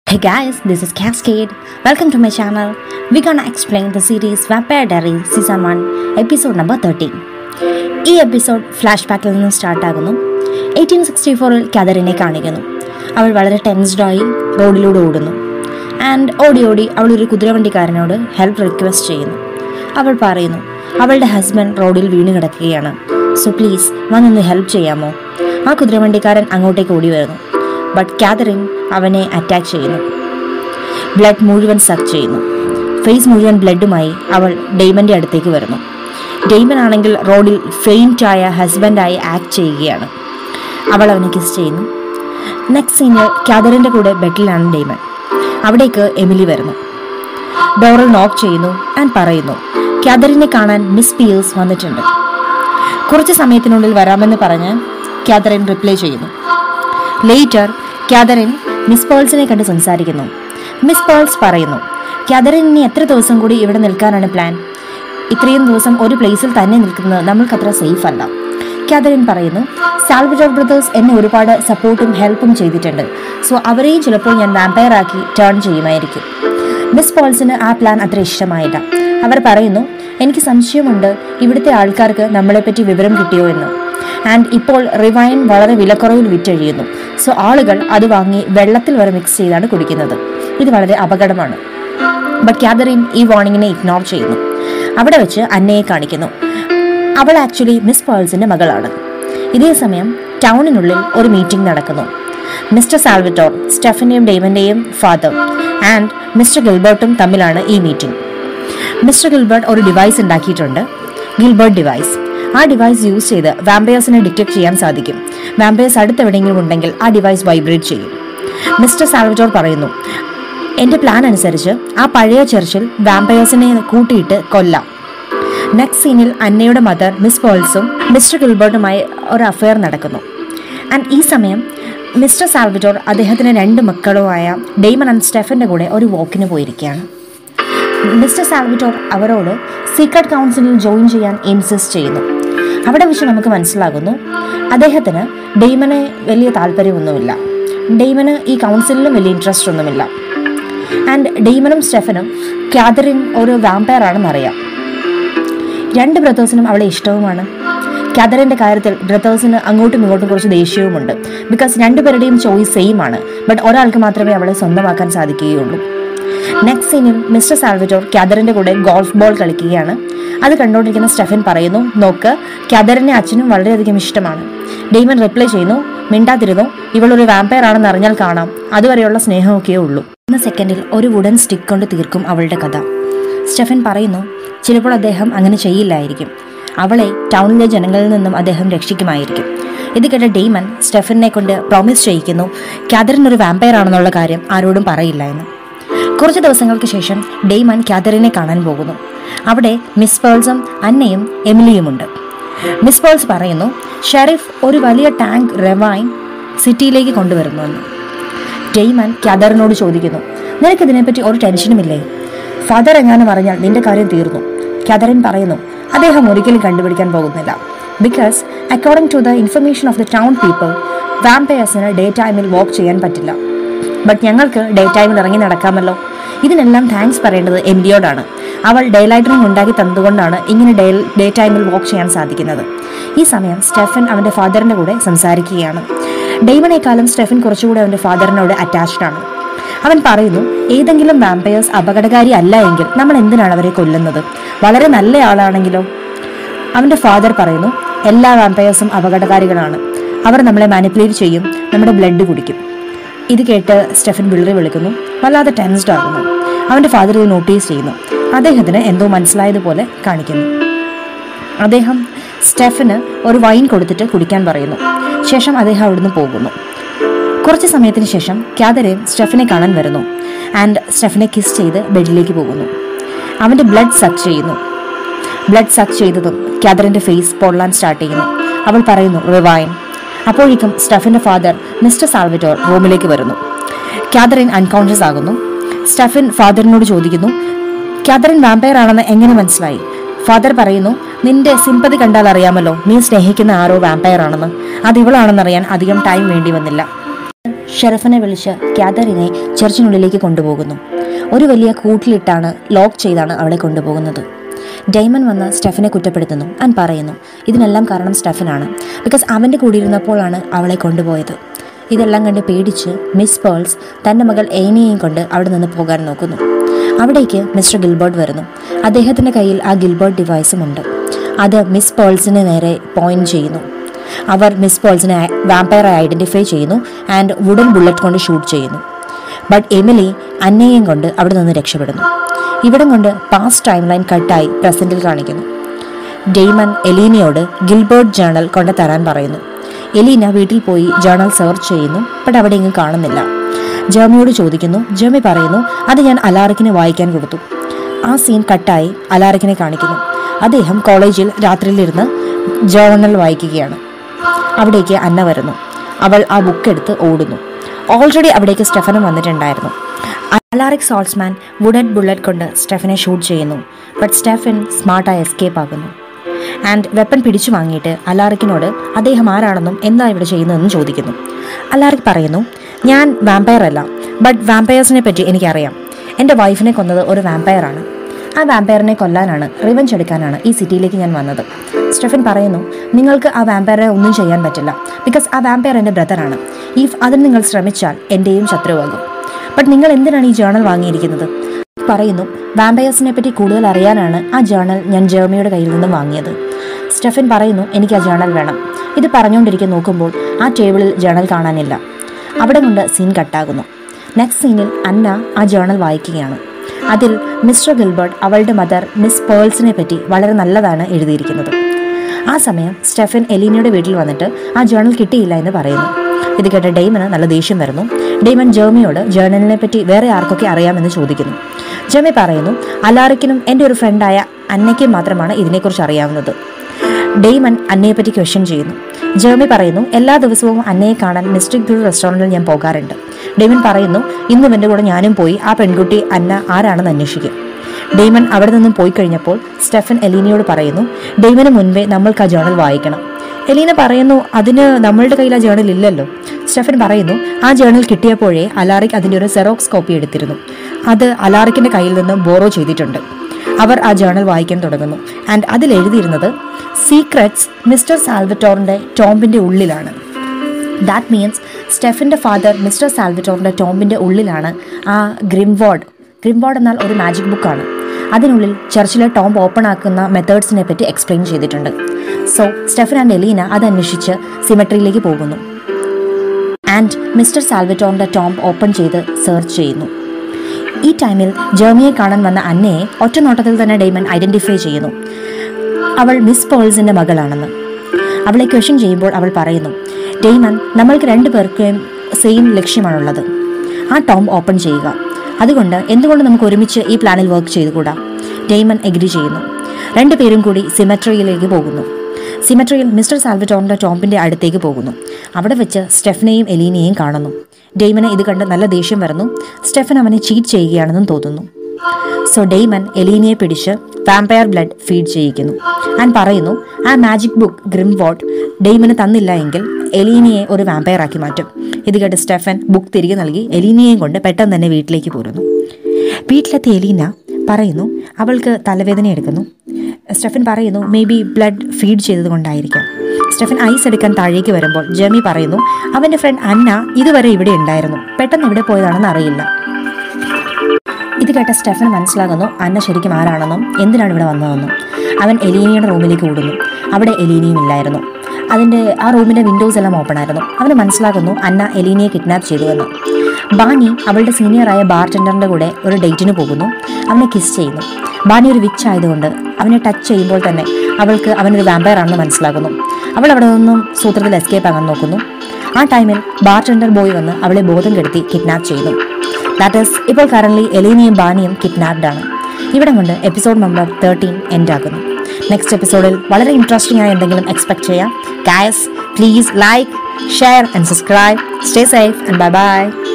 Hey guys, this is Cascade. Welcome to my channel. We're gonna explain the series Vampire Diary Season 1, episode number 13. ഈ episode flash ബാക്കിൽ നിന്ന് start ആകുന്നു eighteen sixty ഫോറിൽ കാതറിനെ കാണിക്കുന്നു അവൾ വളരെ ടെൻസ്ഡായി റോഡിലൂടെ ഓടുന്നു ആൻഡ് ഓടി ഓടി അവൾ ഒരു കുതിരവണ്ടിക്കാരനോട് ഹെൽപ്പ് റിക്വസ്റ്റ് ചെയ്യുന്നു അവൾ പറയുന്നു അവളുടെ ഹസ്ബൻഡ് റോഡിൽ വീണ് കിടക്കുകയാണ് സോ പ്ലീസ് വന്നൊന്ന് ഹെൽപ്പ് ചെയ്യാമോ ആ കുതിരവണ്ടിക്കാരൻ അങ്ങോട്ടേക്ക് ഓടി വരുന്നു ബട്ട് കാതറിൻ അവനെ അറ്റാക്ക് ചെയ്യുന്നു ബ്ലഡ് മുഴുവൻ സക്ക് ചെയ്യുന്നു ഫേസ് മുഴുവൻ ബ്ലഡുമായി അവൾ ഡെയ്മൻ്റെ അടുത്തേക്ക് വരുന്നു ഡെയ്മൻ ആണെങ്കിൽ റോഡിൽ ഫെയിൻറ്റായ ഹസ്ബൻഡായി ആക്ട് ചെയ്യുകയാണ് അവൾ അവനെ കിസ് ചെയ്യുന്നു നെക്സ്റ്റ് സീനിയർ കാതറിൻ്റെ കൂടെ ബെഡിലാണ് ഡെയ്മൻ അവിടേക്ക് എമിലി വരുന്നു ഡോറൽ നോക്ക് ചെയ്യുന്നു ആൻഡ് പറയുന്നു കാതറിനെ കാണാൻ മിസ് പിയേഴ്സ് വന്നിട്ടുണ്ട് കുറച്ച് സമയത്തിനുള്ളിൽ വരാമെന്ന് പറഞ്ഞ് കാതറിൻ റിപ്ലൈ ചെയ്യുന്നു ലേറ്റർ കാതറിൻ മിസ് പേൾസിനെ കണ്ട് സംസാരിക്കുന്നു മിസ് പേൾസ് പറയുന്നു കാതറിൻ ഇനി എത്ര ദിവസം കൂടി ഇവിടെ നിൽക്കാനാണ് പ്ലാൻ ഇത്രയും ദിവസം ഒരു പ്ലേസിൽ തന്നെ നിൽക്കുന്നത് നമ്മൾക്കത്ര സേഫ് അല്ല കാതറിൻ പറയുന്നു സാൽവജർ ബ്രദേഴ്സ് എന്നെ ഒരുപാട് സപ്പോർട്ടും ഹെൽപ്പും ചെയ്തിട്ടുണ്ട് സോ അവരെയും ചിലപ്പോൾ ഞാൻ വാമ്പയർ ആക്കി ടേൺ ചെയ്യുമായിരിക്കും മിസ് പോൾസിന് ആ പ്ലാൻ അത്ര ഇഷ്ടമായില്ല അവർ പറയുന്നു എനിക്ക് സംശയമുണ്ട് ഇവിടുത്തെ ആൾക്കാർക്ക് നമ്മളെപ്പറ്റി വിവരം കിട്ടിയോ എന്ന് ആൻഡ് ഇപ്പോൾ റിവൈൻ വളരെ വിലക്കുറവിൽ വിറ്റഴിയുന്നു സോ ആളുകൾ അത് വാങ്ങി വെള്ളത്തിൽ വരെ മിക്സ് ചെയ്താണ് കുടിക്കുന്നത് ഇത് വളരെ അപകടമാണ് ബട്ട് കാതറിൻ ഈ വാർണിങ്ങിനെ ഇഗ്നോർ ചെയ്യുന്നു അവിടെ വെച്ച് അന്നയെ കാണിക്കുന്നു അവൾ ആക്ച്വലി മിസ് പേൾസിന്റെ മകളാണ് ഇതേ സമയം ടൗണിനുള്ളിൽ ഒരു മീറ്റിംഗ് നടക്കുന്നു മിസ്റ്റർ സാൽവറ്റോർ സ്റ്റെഫന്റെയും ഡെയ്മന്റെയും ഫാദർ ആൻഡ് മിസ്റ്റർ ഗിൽബർട്ടും തമ്മിലാണ് ഈ മീറ്റിംഗ് മിസ്റ്റർ ഗിൽബർട്ട് ഒരു ഡിവൈസ് ഉണ്ടാക്കിയിട്ടുണ്ട് ഗിൽബർട്ട് ഡിവൈസ് ആ ഡിവൈസ് യൂസ് ചെയ്ത് വാമ്പയേഴ്സിനെ ഡിറ്റക്ട് ചെയ്യാൻ സാധിക്കും വാമ്പയേഴ്സ് അടുത്തെവിടെയെങ്കിലും ഉണ്ടെങ്കിൽ ആ ഡിവൈസ് വൈബ്രേറ്റ് ചെയ്യും മിസ്റ്റർ സാൽവറ്റോർ പറയുന്നു എൻ്റെ പ്ലാൻ അനുസരിച്ച് ആ പഴയ ചർച്ചിൽ വാമ്പയേഴ്സിനെ കൂട്ടിയിട്ട് കൊല്ലാം നെക്സ്റ്റ് സീനിൽ അന്നയുടെ മദർ മിസ് പേൾസും മിസ്റ്റർ ഗിൽബർട്ടുമായി ഒരു അഫയർ നടക്കുന്നു ആൻഡ് ഈ സമയം മിസ്റ്റർ സാൽവറ്റോർ അദ്ദേഹത്തിന് രണ്ട് മക്കളുമായ ഡെയ്മൺ ആൻഡ് സ്റ്റെഫന്റെ കൂടെ ഒരു വോക്കിന് പോയിരിക്കുകയാണ് മിസ്റ്റർ സാൽവിറ്റോർ അവരോട് സീക്രട്ട് കൗൺസിലിൽ ജോയിൻ ചെയ്യാൻ ഇൻസിസ്റ്റ് ചെയ്യുന്നു അവിടെ വെച്ച് നമുക്ക് മനസ്സിലാകുന്നു അദ്ദേഹത്തിന് ഡെയ്മനെ വലിയ താല്പര്യമൊന്നുമില്ല ഡെയ്മന് ഈ കൗൺസിലിലും വലിയ ഇൻട്രസ്റ്റ് ഒന്നുമില്ല ആൻഡ് ഡെയ്മനും സ്റ്റെഫനും കാതറിൻ ഒരു വാമ്പയർ ആണെന്ന് അറിയാം രണ്ട് ബ്രദേഴ്സിനും അവളെ ഇഷ്ടവുമാണ് കാതറിൻ്റെ കാര്യത്തിൽ ബ്രദേഴ്സിന് അങ്ങോട്ടും ഇങ്ങോട്ടും കുറച്ച് ദേഷ്യവുമുണ്ട് ബിക്കോസ് രണ്ടുപേരുടെയും ചോയ്സ് സെയിം ആണ് ബട്ട് ഒരാൾക്ക് മാത്രമേ അവളെ സ്വന്തമാക്കാൻ സാധിക്കുകയുള്ളൂ നെക്സ്റ്റ് സീനിൽ മിസ്റ്റർ സാൽവറ്റോർ കാതറിന്റെ കൂടെ ഗോൾഫ് ബോൾ കളിക്കുകയാണ് അത് കണ്ടുകൊണ്ടിരിക്കുന്ന സ്റ്റെഫൻ പറയുന്നു നോക്ക് കാതറിനെ അച്ഛനും വളരെയധികം ഇഷ്ടമാണ് ഡെയ്മൻ റിപ്ലൈ ചെയ്യുന്നു മിണ്ടാതിരുന്നു ഇവളൊരു വാമ്പയർ ആണെന്ന് അറിഞ്ഞാൽ കാണാം അതുവരെയുള്ള സ്നേഹമൊക്കെ ഉള്ളൂ എന്ന സെക്കൻഡിൽ ഒരു വുഡൻ സ്റ്റിക്ക് കൊണ്ട് തീർക്കും അവളുടെ കഥ സ്റ്റെഫൻ പറയുന്നു ചിലപ്പോൾ അദ്ദേഹം അങ്ങനെ ചെയ്യില്ലായിരിക്കും അവളെ ടൗണിലെ ജനങ്ങളിൽ നിന്നും അദ്ദേഹം രക്ഷിക്കുമായിരിക്കും ഇത് കേട്ട ഡെയ്മൻ സ്റ്റെഫനെ കൊണ്ട് പ്രോമിസ് ചെയ്യിക്കുന്നു കാതറിൻ ഒരു വാമ്പയർ ആണെന്നുള്ള കാര്യം ആരോടും പറയില്ല എന്ന് കുറച്ച് ദിവസങ്ങൾക്ക് ശേഷം ഡെയ്മൻ കാതറിനെ കാണാൻ പോകുന്നു അവിടെ മിസ് പേൾസും അന്നയും എമിലിയുമുണ്ട് മിസ് പേൾസ് പറയുന്നു ഷെരീഫ് ഒരു വലിയ ടാങ്ക് റെവൈൻ സിറ്റിയിലേക്ക് കൊണ്ടുവരുന്നുവെന്ന് ഡെയ്മൻ കാതറിനോട് ചോദിക്കുന്നു നിനക്ക് ഇതിനെപ്പറ്റി ഒരു ടെൻഷനുമില്ലേ ഫാദർ എങ്ങാനും അറിഞ്ഞാൽ നിന്റെ കാര്യം തീർന്നു കാതറിൻ പറയുന്നു അദ്ദേഹം ഒരിക്കലും കണ്ടുപിടിക്കാൻ പോകുന്നില്ല because according to the information of the town people വാമ്പയേഴ്സിന് ഡേ ടൈമിൽ വാക്ക് ചെയ്യാൻ പറ്റില്ല ബട്ട് ഞങ്ങൾക്ക് ഡേ ടൈമിൽ ഇറങ്ങി നടക്കാമല്ലോ ഇതിനെല്ലാം താങ്ക്സ് പറയേണ്ടത് എമിലിയോടാണ് അവൾ ഡേ ലൈറ്ററിംഗ് ഉണ്ടാക്കി തന്നതുകൊണ്ടാണ് ഇങ്ങനെ ഡേ ഡേ ടൈമിൽ വാക്ക് ചെയ്യാൻ സാധിക്കുന്നത് ഈ സമയം സ്റ്റെഫൻ അവൻ്റെ ഫാദറിൻ്റെ കൂടെ സംസാരിക്കുകയാണ് ഡെയ്മനേക്കാളും സ്റ്റെഫൻ കുറച്ചുകൂടെ അവൻ്റെ ഫാദറിനോട് അറ്റാച്ച്ഡ് ആണ് അവൻ പറയുന്നു ഏതെങ്കിലും വാമ്പയേഴ്സ് അപകടകാരി അല്ല എങ്കിൽ നമ്മൾ എന്തിനാണ് അവരെ കൊല്ലുന്നത് വളരെ നല്ല ആളാണെങ്കിലോ അവൻ്റെ ഫാദർ പറയുന്നു എല്ലാ വാമ്പയേഴ്സും അപകടകാരികളാണ് അവർ നമ്മളെ മാനിപ്പുലേറ്റ് ചെയ്യും നമ്മുടെ ബ്ലഡ് കുടിക്കും ഇത് കേട്ട് സ്റ്റെഫൻ വിളറി വിളിക്കുന്നു വല്ലാതെ ടെൻസ്ഡ് ആകുന്നു അവൻ്റെ ഫാദർ ഇത് നോട്ടീസ് ചെയ്യുന്നു അദ്ദേഹത്തിന് എന്തോ മനസ്സിലായതുപോലെ കാണിക്കുന്നു അദ്ദേഹം സ്റ്റെഫന് ഒരു വൈൻ കൊടുത്തിട്ട് കുടിക്കാൻ പറയുന്നു ശേഷം അദ്ദേഹം അവിടുന്ന് പോകുന്നു കുറച്ച് സമയത്തിന് ശേഷം കാതറിൻ സ്റ്റെഫനെ കാണാൻ വരുന്നു ആൻഡ് സ്റ്റെഫനെ കിസ് ചെയ്ത് ബെഡിലേക്ക് പോകുന്നു അവൻ്റെ ബ്ലഡ് സക്ക് ചെയ്യുന്നു ബ്ലഡ് സക്ക് ചെയ്തതും കാതറിൻ്റെ ഫേസ് പൊള്ളാൻ സ്റ്റാർട്ട് ചെയ്യുന്നു അവൾ പറയുന്നു റിവൈൻ അപ്പോഴേക്കും സ്റ്റെഫിൻ്റെ ഫാദർ മിസ്റ്റർ സാൽവറ്റോർ റൂമിലേക്ക് വരുന്നു കാതറിൻ അൺകോൺഷ്യസ് ആകുന്നു സ്റ്റെഫിൻ ഫാദറിനോട് ചോദിക്കുന്നു കാതറിൻ വാമ്പയർ ആണെന്ന് എങ്ങനെ മനസ്സിലായി ഫാദർ പറയുന്നു നിന്റെ സിമ്പതി കണ്ടാൽ അറിയാമല്ലോ നീ സ്നേഹിക്കുന്ന ആരോ വാമ്പയർ ആണെന്ന് അത് ഇവളാണെന്നറിയാൻ അധികം ടൈം വേണ്ടി വന്നില്ല ഷെറഫിനെ വിളിച്ച് കാതറിനെ ചർച്ചിനുള്ളിലേക്ക് കൊണ്ടുപോകുന്നു ഒരു വലിയ കൂട്ടിലിട്ടാണ് ലോക്ക് ചെയ്താണ് അവളെ കൊണ്ടുപോകുന്നത് ഡൈമൺ വന്ന് സ്റ്റെഫിനെ കുറ്റപ്പെടുത്തുന്നു ആൻഡ് പറയുന്നു ഇതിനെല്ലാം കാരണം സ്റ്റെഫിനാണ് ബിക്കോസ് അവൻ്റെ കൂടെ ഇരുന്നപ്പോഴാണ് അവളെ കൊണ്ടുപോയത് ഇതെല്ലാം കണ്ട് പേടിച്ച് മിസ് പേൾസ് തൻ്റെ മകൾ ഏനിയെയും കൊണ്ട് അവിടെ നിന്ന് പോകാൻ നോക്കുന്നു അവിടേക്ക് മിസ്റ്റർ ഗിൽബർട്ട് വരുന്നു അദ്ദേഹത്തിൻ്റെ കയ്യിൽ ആ ഗിൽബർട്ട് ഡിവൈസും ഉണ്ട് അത് മിസ് പേൾസിന് നേരെ പോയിന്റ് ചെയ്യുന്നു അവർ മിസ് പേൾസിനെ വാമ്പയറെ ഐഡൻറ്റിഫൈ ചെയ്യുന്നു ആൻഡ് വുഡൻ ബുള്ളറ്റ് കൊണ്ട് ഷൂട്ട് ചെയ്യുന്നു ബട്ട് എമിലി അന്നയെയും കൊണ്ട് അവിടെ നിന്ന് രക്ഷപ്പെടുന്നു ഇവിടം കൊണ്ട് പാസ്റ്റ് ടൈം ലൈൻ കട്ടായി പ്രസന്റിൽ കാണിക്കുന്നു ഡെയ്മൻ എലീനയോട് ഗിൽബർട്ട് ജേണൽ കൊണ്ട് തരാൻ പറയുന്നു എലീന വീട്ടിൽ പോയി ജേണൽ സെർച്ച് ചെയ്യുന്നു ബട്ട് അവിടെ എങ്ങും കാണുന്നില്ല ജേമിയോട് ചോദിക്കുന്നു ജേമി പറയുന്നു അത് ഞാൻ അലാറിക്കിന് വായിക്കാൻ കൊടുത്തു ആ സീൻ കട്ടായി അലാറിക്കിനെ കാണിക്കുന്നു അദ്ദേഹം കോളേജിൽ രാത്രിയിലിരുന്ന് ജേണൽ വായിക്കുകയാണ് അവിടേക്ക് അന്ന വരുന്നു അവൾ ആ ബുക്ക് എടുത്ത് ഓടുന്നു ഓൾറെഡി അവിടേക്ക് സ്റ്റെഫനും വന്നിട്ടുണ്ടായിരുന്നു അലാറിക് സോൾസ്മാൻ വുഡൻ ബുള്ളറ്റ് കൊണ്ട് സ്റ്റെഫനെ ഷൂട്ട് ചെയ്യുന്നു ബട്ട് സ്റ്റെഫൻ സ്മാർട്ടായി എസ്കേപ്പ് ആകുന്നു ആൻഡ് വെപ്പൺ പിടിച്ചു വാങ്ങിയിട്ട് അലാറിക്കിനോട് അദ്ദേഹം ആരാണെന്നും എന്താ ഇവിടെ ചെയ്യുന്നതെന്നും ചോദിക്കുന്നു അലാറിക് പറയുന്നു ഞാൻ വാമ്പയർ അല്ല ബട്ട് വാമ്പയേഴ്സിനെ പറ്റി എനിക്കറിയാം എൻ്റെ വൈഫിനെ കൊന്നത് ഒരു വാമ്പയറാണ് ആ വാമ്പയറിനെ കൊല്ലാനാണ് റിവഞ്ച് എടുക്കാനാണ് ഈ സിറ്റിയിലേക്ക് ഞാൻ വന്നത് സ്റ്റെഫൻ പറയുന്നു നിങ്ങൾക്ക് ആ വാമ്പയറെ ഒന്നും ചെയ്യാൻ പറ്റില്ല ബിക്കോസ് ആ വാമ്പയർ എൻ്റെ ബ്രദറാണ് ഇഫ് അതിന് നിങ്ങൾ ശ്രമിച്ചാൽ എൻ്റെയും ശത്രുവാകും ബട്ട് നിങ്ങൾ എന്തിനാണ് ഈ ജേണൽ വാങ്ങിയിരിക്കുന്നത് പറയുന്നു വാമ്പയേഴ്സിനെ പറ്റി കൂടുതൽ അറിയാനാണ് ആ ജേണൽ ഞാൻ ജേർമിയുടെ കയ്യിൽ നിന്നും വാങ്ങിയത് സ്റ്റെഫൻ പറയുന്നു എനിക്ക് ആ ജേണൽ വേണം ഇത് പറഞ്ഞുകൊണ്ടിരിക്കെ നോക്കുമ്പോൾ ആ ടേബിളിൽ ജേണൽ കാണാനില്ല അവിടെ കൊണ്ട് സീൻ കട്ടാകുന്നു നെക്സ്റ്റ് സീനിൽ അന്ന ആ ജേണൽ വായിക്കുകയാണ് അതിൽ മിസ്റ്റർ ഗിൽബർട്ട് അവളുടെ മദർ മിസ് പേൾസിനെ പറ്റി വളരെ നല്ലതാണ് എഴുതിയിരിക്കുന്നത് ആ സമയം സ്റ്റെഫൻ എലീനയുടെ വീട്ടിൽ വന്നിട്ട് ആ ജേണൽ കിട്ടിയില്ല എന്ന് പറയുന്നു ഇത് കേട്ട ഡെയ്മന് നല്ല ദേഷ്യം വരുന്നു ഡെയ്മൻ ജേമിയോട് ജേണലിനെ പറ്റി വേറെ ആർക്കൊക്കെ അറിയാമെന്ന് ചോദിക്കുന്നു ജേമി പറയുന്നു അലാറിക്കിനും എൻ്റെ ഒരു ഫ്രണ്ടായ അന്നയ്ക്കും മാത്രമാണ് ഇതിനെക്കുറിച്ച് അറിയാവുന്നത് ഡെയ്മൻ അന്നയെപ്പറ്റി ക്വസ്റ്റ്യൻ ചെയ്യുന്നു ജേമി പറയുന്നു എല്ലാ ദിവസവും അന്നയെ കാണാൻ മിസ്റ്റിക് ബ്രൂ റെസ്റ്റോറൻറ്റിൽ ഞാൻ പോകാറുണ്ട് ഡെയ്മൻ പറയുന്നു ഇന്നും എൻ്റെ കൂടെ ഞാനും പോയി ആ പെൺകുട്ടി അന്ന ആരാണെന്ന് അന്വേഷിക്കും ഡെയ്മൻ അവിടെ നിന്നും പോയി കഴിഞ്ഞപ്പോൾ സ്റ്റെഫൻ എലീനയോട് പറയുന്നു ഡെയ്മന് മുൻപേ നമ്മൾക്ക് ആ ജേണൽ വായിക്കണം എലീന പറയുന്നു അതിന് നമ്മളുടെ കയ്യിൽ ആ ജേണൽ ഇല്ലല്ലോ സ്റ്റെഫൻ പറയുന്നു ആ ജേണൽ കിട്ടിയപ്പോഴേ അലാറിക് അതിൻ്റെ ഒരു സെറോക്സ് കോപ്പി എടുത്തിരുന്നു അത് അലാറിക്കിൻ്റെ കയ്യിൽ നിന്നും ബോറോ ചെയ്തിട്ടുണ്ട് അവർ ആ ജേണൽ വായിക്കാൻ തുടങ്ങുന്നു ആൻഡ് അതിൽ എഴുതിയിരുന്നത് സീക്രറ്റ്സ് മിസ്റ്റർ സാൽവറ്റോറിൻ്റെ ടോംബിൻ്റെ ഉള്ളിലാണ് ദാറ്റ് മീൻസ് സ്റ്റെഫിൻ്റെ ഫാദർ മിസ്റ്റർ സാൽവറ്റോറിൻ്റെ ടോംബിൻ്റെ ഉള്ളിലാണ് ആ ഗ്രിംവാർഡ് ഗ്രിംവാർഡ് എന്നാൽ ഒരു മാജിക് ബുക്കാണ് അതിനുള്ളിൽ ചർച്ചിലെ ടോംബ് ഓപ്പൺ ആക്കുന്ന മെത്തേഡ്സിനെ പറ്റി എക്സ്പ്ലെയിൻ ചെയ്തിട്ടുണ്ട് സോ സ്റ്റെഫൻ ആൻഡ് എലീന അത് അന്വേഷിച്ച് സിമെട്രിയിലേക്ക് പോകുന്നു ആൻഡ് മിസ്റ്റർ സാൽവറ്റോറിൻ്റെ ടോംബ് ഓപ്പൺ ചെയ്ത് സെർച്ച് ചെയ്യുന്നു ഈ ടൈമിൽ ജേർമിയെ കാണാൻ വന്ന അന്നയെ ഒറ്റ നോട്ടത്തിൽ തന്നെ ഡെയ്മൻ ഐഡന്റിഫൈ ചെയ്യുന്നു അവൾ മിസ് പേൾസിന്റെ മകളാണെന്ന് അവളെ ക്വസ്റ്റ്യൻ ചെയ്യുമ്പോൾ അവൾ പറയുന്നു ഡെയ്മൻ നമ്മൾക്ക് രണ്ടു പേർക്കും സെയിം ലക്ഷ്യമാണുള്ളത് ആ ടോം ഓപ്പൺ ചെയ്യുക അതുകൊണ്ട് എന്തുകൊണ്ട് നമുക്ക് ഒരുമിച്ച് ഈ പ്ലാനിൽ വർക്ക് ചെയ്തുകൂടാ ഡെയ്മൻ എഗ്രി ചെയ്യുന്നു രണ്ടുപേരും കൂടി സിമെട്രിയിലേക്ക് പോകുന്നു സിമെട്രിയിൽ മിസ്റ്റർ സാൽവറ്റോറിന്റെ ടോംബിന്റെ അടുത്തേക്ക് പോകുന്നു അവിടെ വെച്ച് സ്റ്റെഫനെയും എലീനയെയും കാണുന്നു ഡെയ്മന് ഇത് കണ്ട് നല്ല ദേഷ്യം വരുന്നു സ്റ്റെഫൻ അവനെ ചീറ്റ് ചെയ്യുകയാണെന്നും തോന്നുന്നു സോ ഡെയ്മൻ എലീനയെ പിടിച്ച് വാമ്പയർ ബ്ലഡ് ഫീഡ് ചെയ്യിക്കുന്നു ആൻഡ് പറയുന്നു ആ മാജിക് ബുക്ക് ഗ്രിം വോട്ട് ഡെയ്മന് തന്നില്ല എങ്കിൽ എലീനയെ ഒരു വാമ്പയർ ആക്കി മാറ്റും ഇത് കേട്ട് സ്റ്റെഫൻ ബുക്ക് തിരികെ നൽകി എലീനയെയും കൊണ്ട് പെട്ടെന്ന് തന്നെ വീട്ടിലേക്ക് പോരുന്നു വീട്ടിലെത്തിയ എലീന പറയുന്നു അവൾക്ക് തലവേദന എടുക്കുന്നു സ്റ്റെഫൻ പറയുന്നു മേ ബി ബ്ലഡ് ഫീഡ് ചെയ്തത് കൊണ്ടായിരിക്കാം സ്റ്റെഫൻ ഐസ് എടുക്കാൻ താഴേക്ക് വരുമ്പോൾ ജെമി പറയുന്നു അവൻ്റെ ഫ്രണ്ട് അന്ന ഇതുവരെ ഇവിടെ ഉണ്ടായിരുന്നു പെട്ടെന്ന് ഇവിടെ പോയതാണെന്ന് അറിയില്ല ഇത് കേട്ട സ്റ്റെഫൻ മനസ്സിലാകുന്നു അന്ന ശരിക്കും ആരാണെന്നും എന്തിനാണ് ഇവിടെ വന്നതെന്നും അവൻ എലീനയുടെ റൂമിലേക്ക് ഓടുന്നു അവിടെ എലീനയും ഇല്ലായിരുന്നു അതിൻ്റെ ആ റൂമിൻ്റെ വിൻഡോസ് എല്ലാം ഓപ്പൺ ആയിരുന്നു അവന് മനസ്സിലാകുന്നു അന്ന എലീനയെ കിഡ്നാപ്പ് ചെയ്തുവെന്ന് ബാനി അവളുടെ സീനിയറായ ബാർ ടെൻഡറിൻ്റെ കൂടെ ഒരു ഡേറ്റിന് പോകുന്നു അവനെ കിസ് ചെയ്യുന്നു ബാനി ഒരു വിച്ച് ആയതുകൊണ്ട് അവനെ ടച്ച് ചെയ്യുമ്പോൾ തന്നെ അവൾക്ക് അവനൊരു വാമ്പയർ ആണെന്ന് മനസ്സിലാകുന്നു അവൾ അവിടെ നിന്നും സൂത്രത്തിൽ എസ്കേപ്പ് ആകാൻ നോക്കുന്നു ആ ടൈമിൽ ബാർ ടെൻഡർ ബോയ് വന്ന് അവളെ ബോധം കെടുത്തി കിഡ്നാപ്പ് ചെയ്യുന്നു ദാറ്റ് ഈസ് ഇപ്പോൾ കറന്റ് എലീനയും ബാനിയും കിഡ്നാപ്ഡ് ആണ് ഇവിടെ കൊണ്ട് എപ്പിസോഡ് നമ്പർ തേർട്ടീൻ എൻഡ് ആകുന്നു നെക്സ്റ്റ് എപ്പിസോഡിൽ വളരെ ഇൻട്രസ്റ്റിംഗ് ആയ എന്തെങ്കിലും എക്സ്പെക്ട് ചെയ്യാം guys please like share and subscribe stay safe and bye by